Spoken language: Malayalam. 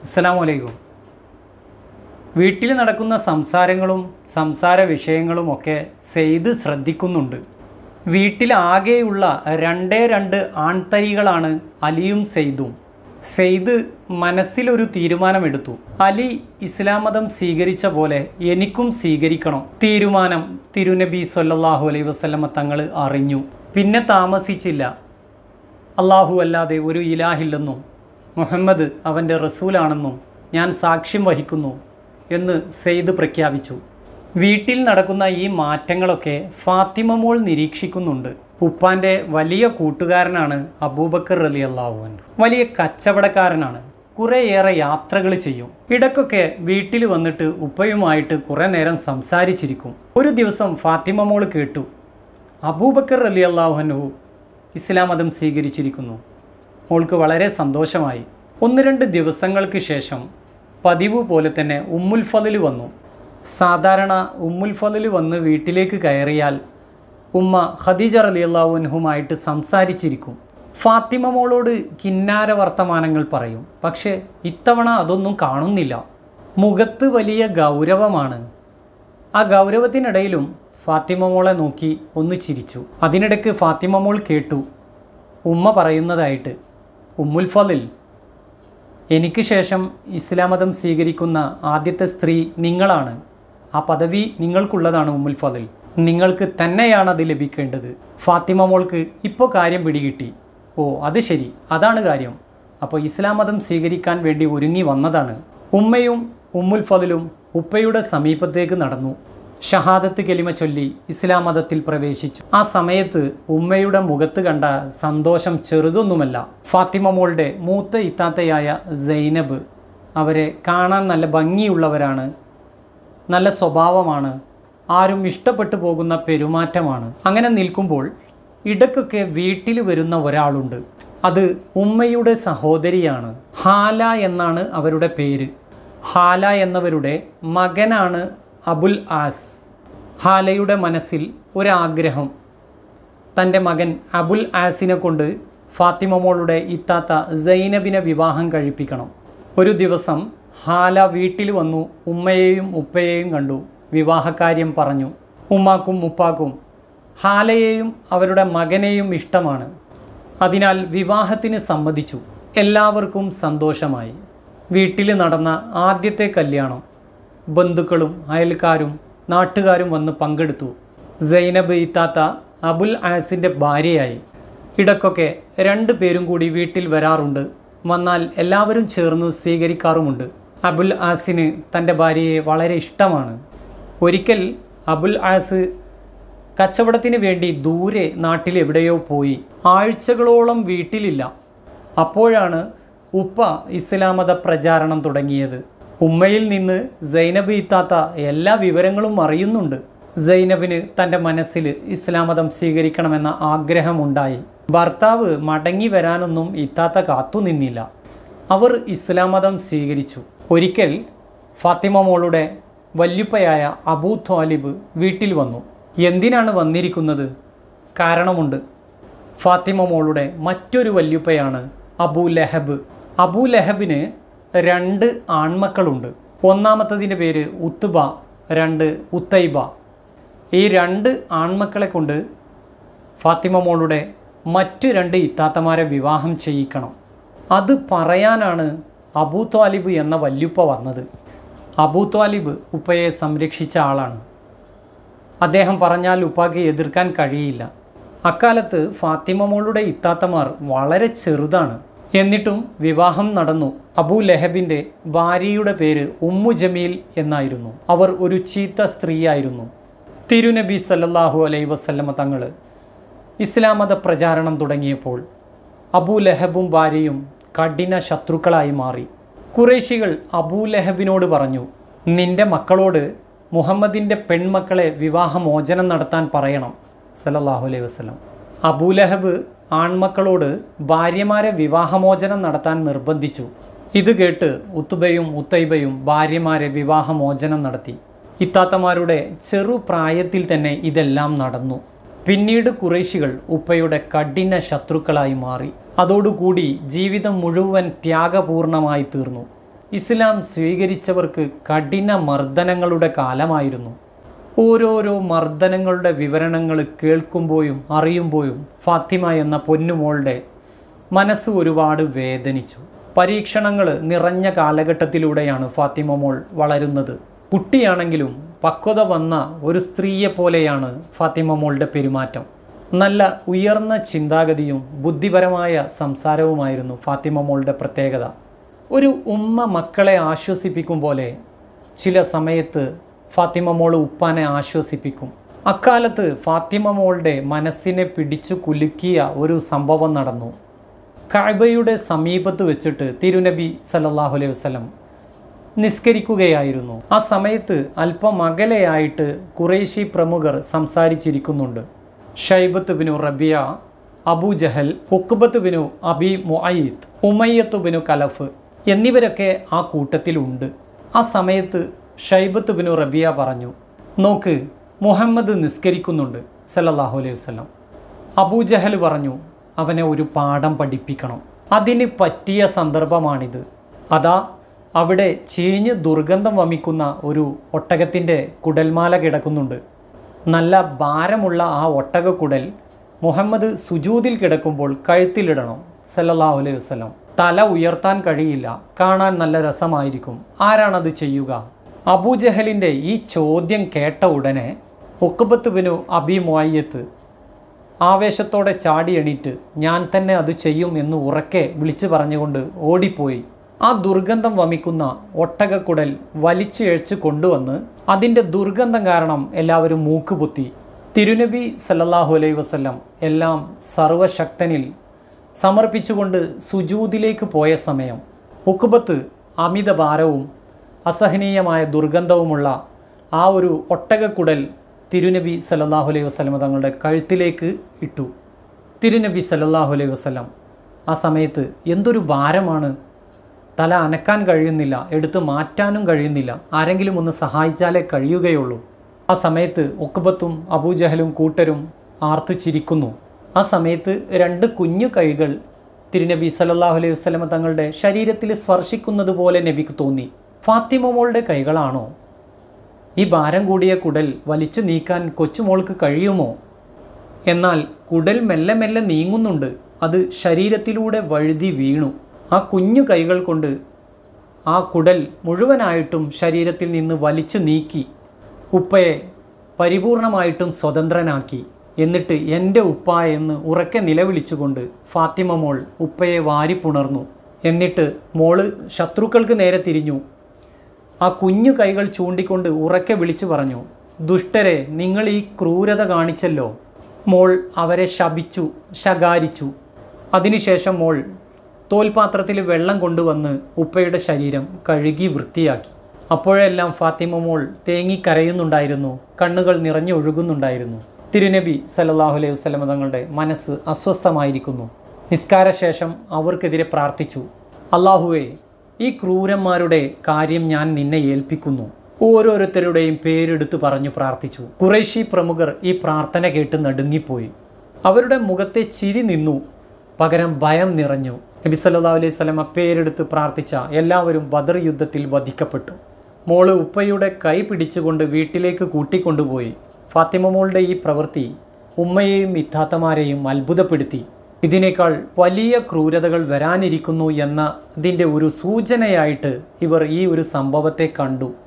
അസ്സലാമു അലൈക്കും വീട്ടിൽ നടക്കുന്ന സംസാരങ്ങളും സംസാര വിഷയങ്ങളുമൊക്കെ സെയ്ത് ശ്രദ്ധിക്കുന്നുണ്ട് വീട്ടിലാകെയുള്ള രണ്ടേ രണ്ട് ആൺതരികളാണ് അലിയും സെയ്ദും സെയ്ദ് മനസ്സിലൊരു തീരുമാനമെടുത്തു അലി ഇസ്ലാം മതം സ്വീകരിച്ച പോലെ എനിക്കും സ്വീകരിക്കണം തീരുമാനം തിരുനബി സല്ലല്ലാഹു അലൈഹി വസല്ലമ തങ്ങൾ അറിഞ്ഞു പിന്നെ താമസിച്ചില്ല അള്ളാഹു അല്ലാതെ ഒരു ഇലാഹില്ലെന്നും മുഹമ്മദ് അവൻ്റെ റസൂലാണെന്നും ഞാൻ സാക്ഷ്യം വഹിക്കുന്നു എന്ന് സെയ്ദ് പ്രഖ്യാപിച്ചു വീട്ടിൽ നടക്കുന്ന ഈ മാറ്റങ്ങളൊക്കെ ഫാത്തിമ മോൾ നിരീക്ഷിക്കുന്നുണ്ട് ഉപ്പാൻ്റെ വലിയ കൂട്ടുകാരനാണ് അബൂബക്കർ അലി അള്ളാഹുവൻ വലിയ കച്ചവടക്കാരനാണ് കുറേയേറെ യാത്രകൾ ചെയ്യും ഇടയ്ക്കൊക്കെ വീട്ടിൽ വന്നിട്ട് ഉപ്പയുമായിട്ട് കുറേ നേരം സംസാരിച്ചിരിക്കും ഒരു ദിവസം ഫാത്തിമ മോൾ കേട്ടു അബൂബക്കർ അലി അള്ളാഹുനു ഇസ്ലാം മതം സ്വീകരിച്ചിരിക്കുന്നു മോൾക്ക് വളരെ സന്തോഷമായി ഒന്ന് രണ്ട് ദിവസങ്ങൾക്ക് ശേഷം പതിവ് പോലെ തന്നെ ഉമ്മുൽ ഫതിൽ വന്നു സാധാരണ ഉമ്മുൽ ഫതിൽ വന്ന് വീട്ടിലേക്ക് കയറിയാൽ ഉമ്മ ഖദീജ അലി അള്ളാഹുനുമായിട്ട് സംസാരിച്ചിരിക്കും ഫാത്തിമ മോളോട് കിന്നാര വർത്തമാനങ്ങൾ പറയും പക്ഷേ ഇത്തവണ അതൊന്നും കാണുന്നില്ല മുഖത്ത് വലിയ ഗൗരവമാണ് ആ ഗൗരവത്തിനിടയിലും ഫാത്തിമ മോളെ നോക്കി ഒന്ന് ചിരിച്ചു അതിനിടയ്ക്ക് ഫാത്തിമ മോൾ കേട്ടു ഉമ്മ പറയുന്നതായിട്ട് ഉമ്മുൽ ഫലിൽ എനിക്ക് ശേഷം ഇസ്ലാം മതം സ്വീകരിക്കുന്ന ആദ്യത്തെ സ്ത്രീ നിങ്ങളാണ് ആ പദവി നിങ്ങൾക്കുള്ളതാണ് ഉമ്മുൽ ഫലിൽ നിങ്ങൾക്ക് തന്നെയാണ് അത് ലഭിക്കേണ്ടത് ഫാത്തിമ മോൾക്ക് ഇപ്പോൾ കാര്യം പിടികിട്ടി ഓ അത് ശരി അതാണ് കാര്യം അപ്പോൾ ഇസ്ലാം മതം സ്വീകരിക്കാൻ വേണ്ടി ഒരുങ്ങി വന്നതാണ് ഉമ്മയും ഉമ്മുൽ ഫതിലും ഉപ്പയുടെ സമീപത്തേക്ക് നടന്നു ഷഹാദത്ത് കെലിമ ചൊല്ലി ഇസ്ലാം മതത്തിൽ പ്രവേശിച്ചു ആ സമയത്ത് ഉമ്മയുടെ മുഖത്ത് കണ്ട സന്തോഷം ചെറുതൊന്നുമല്ല ഫാത്തിമ മോളുടെ മൂത്ത ഇത്താത്തയായ സൈനബ് അവരെ കാണാൻ നല്ല ഭംഗിയുള്ളവരാണ് നല്ല സ്വഭാവമാണ് ആരും ഇഷ്ടപ്പെട്ടു പോകുന്ന പെരുമാറ്റമാണ് അങ്ങനെ നിൽക്കുമ്പോൾ ഇടയ്ക്കൊക്കെ വീട്ടിൽ വരുന്ന ഒരാളുണ്ട് അത് ഉമ്മയുടെ സഹോദരിയാണ് ഹാല എന്നാണ് അവരുടെ പേര് ഹാല എന്നവരുടെ മകനാണ് അബുൽ ആസ് ഹാലയുടെ മനസ്സിൽ ഒരാഗ്രഹം തൻ്റെ മകൻ അബുൽ ആസിനെ കൊണ്ട് ഫാത്തിമ മോളുടെ ഇത്താത്ത സൈനബിനെ വിവാഹം കഴിപ്പിക്കണം ഒരു ദിവസം ഹാല വീട്ടിൽ വന്നു ഉമ്മയെയും ഉപ്പയെയും കണ്ടു വിവാഹകാര്യം പറഞ്ഞു ഉമ്മാക്കും ഉപ്പാക്കും ഹാലയെയും അവരുടെ മകനെയും ഇഷ്ടമാണ് അതിനാൽ വിവാഹത്തിന് സമ്മതിച്ചു എല്ലാവർക്കും സന്തോഷമായി വീട്ടിൽ നടന്ന ആദ്യത്തെ കല്യാണം ബന്ധുക്കളും അയൽക്കാരും നാട്ടുകാരും വന്ന് പങ്കെടുത്തു സൈനബ് ഇത്താത്ത അബുൽ ആസിൻ്റെ ഭാര്യയായി ഇടയ്ക്കൊക്കെ രണ്ട് പേരും കൂടി വീട്ടിൽ വരാറുണ്ട് വന്നാൽ എല്ലാവരും ചേർന്ന് സ്വീകരിക്കാറുമുണ്ട് അബുൽ ആസിന് തൻ്റെ ഭാര്യയെ വളരെ ഇഷ്ടമാണ് ഒരിക്കൽ അബുൽ ആസ് കച്ചവടത്തിന് വേണ്ടി ദൂരെ നാട്ടിലെവിടെയോ പോയി ആഴ്ചകളോളം വീട്ടിലില്ല അപ്പോഴാണ് ഉപ്പ ഇസ്ലാം മത പ്രചാരണം തുടങ്ങിയത് ഉമ്മയിൽ നിന്ന് സൈനബ് ഇത്താത്ത എല്ലാ വിവരങ്ങളും അറിയുന്നുണ്ട് സൈനബിന് തൻ്റെ മനസ്സിൽ ഇസ്ലാം മതം സ്വീകരിക്കണമെന്ന ആഗ്രഹമുണ്ടായി ഭർത്താവ് മടങ്ങി വരാനൊന്നും ഇത്താത്ത കാത്തുനിന്നില്ല അവർ ഇസ്ലാം മതം സ്വീകരിച്ചു ഒരിക്കൽ ഫാത്തിമ മോളുടെ വല്യുപ്പയായ അബൂ ത്വാലിബ് വീട്ടിൽ വന്നു എന്തിനാണ് വന്നിരിക്കുന്നത് കാരണമുണ്ട് ഫാത്തിമ മോളുടെ മറ്റൊരു വല്യുപ്പയാണ് അബൂ ലഹബ് അബൂ ലഹബിന് രണ്ട് ആൺമക്കളുണ്ട് ഒന്നാമത്തതിൻ്റെ പേര് ഉത്തുബ രണ്ട് ഉത്തൈബ ഈ രണ്ട് ആൺമക്കളെ കൊണ്ട് ഫാത്തിമ മോളുടെ മറ്റ് രണ്ട് ഇത്താത്തമാരെ വിവാഹം ചെയ്യിക്കണം അത് പറയാനാണ് അബൂ ത്വാലിബ് എന്ന വല്യുപ്പ വന്നത് അബൂ ത്വാലിബ് ഉപ്പയെ സംരക്ഷിച്ച ആളാണ് അദ്ദേഹം പറഞ്ഞാൽ ഉപ്പാക്ക് എതിർക്കാൻ കഴിയില്ല അക്കാലത്ത് ഫാത്തിമ മോളുടെ ഇത്താത്തമാർ വളരെ ചെറുതാണ് എന്നിട്ടും വിവാഹം നടന്നു അബൂ ലഹബിൻ്റെ ഭാര്യയുടെ പേര് ഉമ്മു ജമീൽ എന്നായിരുന്നു അവർ ഒരു ചീത്ത സ്ത്രീയായിരുന്നു തിരുനബി സല്ലല്ലാഹു അലൈ വസല്ലമ തങ്ങൾ ഇസ്ലാം മത പ്രചാരണം തുടങ്ങിയപ്പോൾ അബൂ ലഹബും ഭാര്യയും കഠിന ശത്രുക്കളായി മാറി കുറേശികൾ അബൂ ലഹബിനോട് പറഞ്ഞു നിന്റെ മക്കളോട് മുഹമ്മദിൻ്റെ പെൺമക്കളെ വിവാഹമോചനം നടത്താൻ പറയണം സല്ലല്ലാഹു അലൈഹി വസല്ലം അബൂലഹബ് ആൺമക്കളോട് ഭാര്യമാരെ വിവാഹമോചനം നടത്താൻ നിർബന്ധിച്ചു ഇത് കേട്ട് ഉത്തുബയും ഉത്തൈബയും ഭാര്യമാരെ വിവാഹമോചനം നടത്തി ഇത്താത്തമാരുടെ ചെറുപ്രായത്തിൽ തന്നെ ഇതെല്ലാം നടന്നു പിന്നീട് കുറേശികൾ ഉപ്പയുടെ കഠിന ശത്രുക്കളായി മാറി അതോടുകൂടി ജീവിതം മുഴുവൻ ത്യാഗപൂർണമായി തീർന്നു ഇസ്ലാം സ്വീകരിച്ചവർക്ക് കഠിന മർദ്ദനങ്ങളുടെ കാലമായിരുന്നു ഓരോരോ മർദ്ദനങ്ങളുടെ വിവരണങ്ങൾ കേൾക്കുമ്പോഴും അറിയുമ്പോഴും ഫാത്തിമ എന്ന പൊന്നുമോളുടെ മനസ്സ് ഒരുപാട് വേദനിച്ചു പരീക്ഷണങ്ങൾ നിറഞ്ഞ കാലഘട്ടത്തിലൂടെയാണ് ഫാത്തിമ മോൾ വളരുന്നത് കുട്ടിയാണെങ്കിലും പക്വത വന്ന ഒരു സ്ത്രീയെ പോലെയാണ് ഫാത്തിമ മോളുടെ പെരുമാറ്റം നല്ല ഉയർന്ന ചിന്താഗതിയും ബുദ്ധിപരമായ സംസാരവുമായിരുന്നു ഫാത്തിമ മോളുടെ പ്രത്യേകത ഒരു ഉമ്മ മക്കളെ ആശ്വസിപ്പിക്കും പോലെ ചില സമയത്ത് ഫാത്തിമ മോൾ ഉപ്പാനെ ആശ്വസിപ്പിക്കും അക്കാലത്ത് ഫാത്തിമ മോളുടെ മനസ്സിനെ പിടിച്ചു കുലുക്കിയ ഒരു സംഭവം നടന്നു കാഴ്ബയുടെ സമീപത്ത് വെച്ചിട്ട് തിരുനബി സല്ലല്ലാഹു അലൈഹി വസല്ലം നിസ്കരിക്കുകയായിരുന്നു ആ സമയത്ത് അല്പം അകലെയായിട്ട് കുറേശി പ്രമുഖർ സംസാരിച്ചിരിക്കുന്നുണ്ട് ഷൈബത്ത് ബിനു റബിയ അബൂ ജഹൽ ഉക്ബത്ത് ബിനു അബി മുഅയ്യിദ് ഉമയ്യത്ത് ബിനു കലഫ് എന്നിവരൊക്കെ ആ കൂട്ടത്തിലുണ്ട് ആ സമയത്ത് ഷൈബത്ത് ബിനു റബിയ പറഞ്ഞു നോക്ക് മുഹമ്മദ് നിസ്കരിക്കുന്നുണ്ട് സല്ലല്ലാഹു അലൈഹി വസല്ലം അബൂജഹൽ പറഞ്ഞു അവനെ ഒരു പാഠം പഠിപ്പിക്കണം അതിന് പറ്റിയ സന്ദർഭമാണിത് അതാ അവിടെ ചീഞ്ഞ് ദുർഗന്ധം വമിക്കുന്ന ഒരു ഒട്ടകത്തിൻ്റെ കുടൽമാല കിടക്കുന്നുണ്ട് നല്ല ഭാരമുള്ള ആ ഒട്ടകക്കുടൽ മുഹമ്മദ് സുജൂതിൽ കിടക്കുമ്പോൾ കഴുത്തിലിടണം സല്ലല്ലാഹു അലൈഹി വസല്ലം തല ഉയർത്താൻ കഴിയില്ല കാണാൻ നല്ല രസമായിരിക്കും ആരാണത് ചെയ്യുക അബൂജഹലിൻ്റെ ഈ ചോദ്യം കേട്ട ഉടനെ ഉക്കബത്ത് ബിനു അബി മുഅയ്യത്ത് ആവേശത്തോടെ ചാടി എണീറ്റ് ഞാൻ തന്നെ അത് ചെയ്യും എന്ന് ഉറക്കെ വിളിച്ചു പറഞ്ഞുകൊണ്ട് ഓടിപ്പോയി ആ ദുർഗന്ധം വമിക്കുന്ന ഒട്ടകക്കുടൽ വലിച്ചു ഇഴച്ച് കൊണ്ടുവന്ന് അതിൻ്റെ ദുർഗന്ധം കാരണം എല്ലാവരും മൂക്കുപൊത്തി തിരുനബി സല്ലല്ലാഹു അലൈഹി വസല്ലം എല്ലാം സർവശക്തനിൽ സമർപ്പിച്ചുകൊണ്ട് സുജൂദിലേക്ക് പോയ സമയം ഉക്കുബത്ത് അമിത ഭാരവും അസഹനീയമായ ദുർഗന്ധവുമുള്ള ആ ഒരു ഒട്ടകക്കുടൽ തിരുനബി സല്ലല്ലാഹു അലൈഹി വസല്ലം തങ്ങളുടെ കഴുത്തിലേക്ക് ഇട്ടു തിരുനബി സല്ലല്ലാഹു അലൈഹി വസല്ലം ആ സമയത്ത് എന്തൊരു ഭാരമാണ് തല അനക്കാൻ കഴിയുന്നില്ല എടുത്ത് മാറ്റാനും കഴിയുന്നില്ല ആരെങ്കിലും ഒന്ന് സഹായിച്ചാലേ കഴിയുകയുള്ളൂ ആ സമയത്ത് ഒക്കുബത്തും അബൂജഹലും കൂട്ടരും ആർത്തു ചിരിക്കുന്നു ആ സമയത്ത് രണ്ട് കുഞ്ഞു കൈകൾ തിരുനബി സല്ലല്ലാഹു അലൈഹി വസല്ലമ തങ്ങളുടെ ശരീരത്തിൽ സ്പർശിക്കുന്നത് പോലെ നബിക്ക് തോന്നി ഫാത്തിമ മോളുടെ കൈകളാണോ ഈ ഭാരം കൂടിയ കുടൽ വലിച്ചു നീക്കാൻ കൊച്ചുമോൾക്ക് കഴിയുമോ എന്നാൽ കുടൽ മെല്ലെ മെല്ലെ നീങ്ങുന്നുണ്ട് അത് ശരീരത്തിലൂടെ വഴുതി വീണു ആ കുഞ്ഞു കൈകൾ കൊണ്ട് ആ കുടൽ മുഴുവനായിട്ടും ശരീരത്തിൽ നിന്ന് വലിച്ചു നീക്കി ഉപ്പയെ പരിപൂർണമായിട്ടും സ്വതന്ത്രനാക്കി എന്നിട്ട് എൻ്റെ ഉപ്പ എന്ന് ഉറക്കെ നിലവിളിച്ചുകൊണ്ട് ഫാത്തിമ മോൾ ഉപ്പയെ വാരിപ്പുണർന്നു എന്നിട്ട് മോള് ശത്രുക്കൾക്ക് നേരെ തിരിഞ്ഞു ആ കുഞ്ഞു കൈകൾ ചൂണ്ടിക്കൊണ്ട് ഉറക്കെ വിളിച്ചു പറഞ്ഞു ദുഷ്ടരെ നിങ്ങൾ ഈ ക്രൂരത കാണിച്ചല്ലോ മോൾ അവരെ ശപിച്ചു ശകാരിച്ചു അതിനുശേഷം മോൾ തോൽപാത്രത്തിൽ വെള്ളം കൊണ്ടുവന്ന് ഉപ്പയുടെ ശരീരം കഴുകി വൃത്തിയാക്കി അപ്പോഴെല്ലാം ഫാത്തിമ മോൾ തേങ്ങിക്കരയുന്നുണ്ടായിരുന്നു കണ്ണുകൾ നിറഞ്ഞൊഴുകുന്നുണ്ടായിരുന്നു തിരുനബി സല്ലല്ലാഹു അലൈഹി വസല്ലമ തങ്ങളുടെ മനസ്സ് അസ്വസ്ഥമായിരിക്കുന്നു നിസ്കാരശേഷം അവർക്കെതിരെ പ്രാർത്ഥിച്ചു അള്ളാഹുവേ ഈ ക്രൂരന്മാരുടെ കാര്യം ഞാൻ നിന്നെ ഏൽപ്പിക്കുന്നു ഓരോരുത്തരുടെയും പേരെടുത്ത് പറഞ്ഞു പ്രാർത്ഥിച്ചു കുറേശി പ്രമുഖർ ഈ പ്രാർത്ഥന കേട്ട് നടുങ്ങിപ്പോയി അവരുടെ മുഖത്തെ ചിരി നിന്നു പകരം ഭയം നിറഞ്ഞു നബി സല്ലല്ലാഹു അലൈഹി സ്വലമ പേരെടുത്ത് പ്രാർത്ഥിച്ച എല്ലാവരും ബദർ യുദ്ധത്തിൽ വധിക്കപ്പെട്ടു മോള് ഉപ്പയുടെ കൈ പിടിച്ചുകൊണ്ട് വീട്ടിലേക്ക് കൂട്ടിക്കൊണ്ടുപോയി ഫാത്തിമ മോളുടെ ഈ പ്രവൃത്തി ഉമ്മയെയും ഇത്താത്തമാരെയും അത്ഭുതപ്പെടുത്തി ഇതിനേക്കാൾ വലിയ ക്രൂരതകൾ വരാനിരിക്കുന്നു എന്ന ഇതിൻ്റെ ഒരു സൂചനയായിട്ട് ഇവർ ഈ ഒരു സംഭവത്തെ കണ്ടു